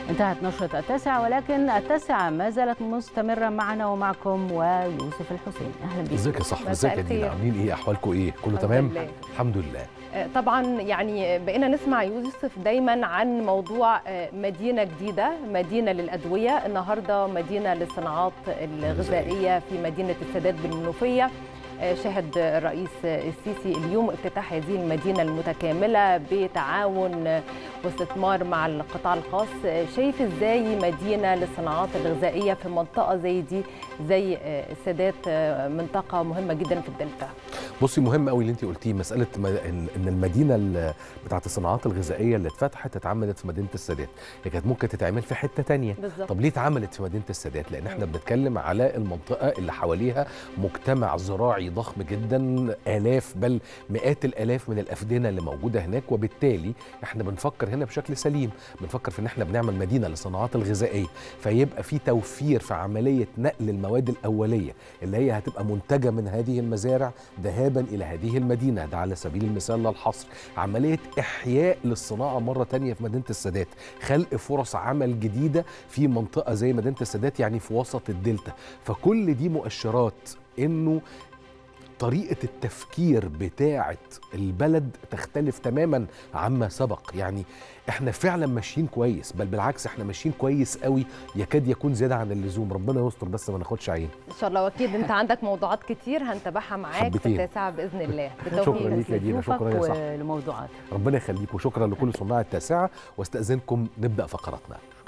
انتهت نشرة التاسعة ولكن التاسعة ما زالت مستمرة معنا ومعكم ويوسف الحسين أهلا بك ازيك يا صاحبي مساء ازيك يا دينا الخير. عاملين ايه احوالكم ايه كله الحمد تمام لله. الحمد لله آه، طبعا يعني بقينا نسمع يوسف دايما عن موضوع آه، مدينه جديده مدينه للادويه النهارده مدينه للصناعات الغذائيه في مدينه السادات بالمنوفيه آه، شهد الرئيس السيسي اليوم افتتاح هذه المدينه المتكامله بتعاون آه، واستثمار مع القطاع الخاص آه، شايف ازاي مدينه للصناعات الغذائيه في منطقه زي دي زي آه، السادات آه، منطقه مهمه جدا في الدلتا بصي مهم قوي اللي انت قلتيه مساله م- ان إن المدينه ال- بتاعت الصناعات الغذائيه اللي اتفتحت اتعملت في مدينه السادات هي كانت ممكن تتعمل في حته تانية بالظبط طب ليه اتعملت في مدينه السادات لان احنا مم. بنتكلم على المنطقه اللي حواليها مجتمع زراعي ضخم جدا الاف بل مئات الالاف من الافدنه اللي موجوده هناك وبالتالي احنا بنفكر هنا بشكل سليم بنفكر في ان احنا بنعمل مدينه للصناعات الغذائيه فيبقى في توفير في عمليه نقل المواد الاوليه اللي هي هتبقى منتجه من هذه المزارع ذهابا الى هذه المدينه ده على سبيل المثال لا الحصر عمليه احياء للصناعه مره تانية في مدينه السادات خلق فرص عمل جديده في منطقه زي مدينه السادات يعني في وسط الدلتا فكل دي مؤشرات انه طريقة التفكير بتاعة البلد تختلف تماما عما سبق يعني احنا فعلا ماشيين كويس بل بالعكس احنا ماشيين كويس قوي يكاد يكون زيادة عن اللزوم ربنا يستر بس ما ناخدش عين ان شاء الله واكيد انت عندك موضوعات كتير هنتابعها معاك في حبتين. التاسعه باذن الله شكرا ليك يا دينا شكرا يا صاحبي ولموضوعات ربنا يخليك وشكرا لكل صناع التاسعة واستأذنكم نبدأ فقراتنا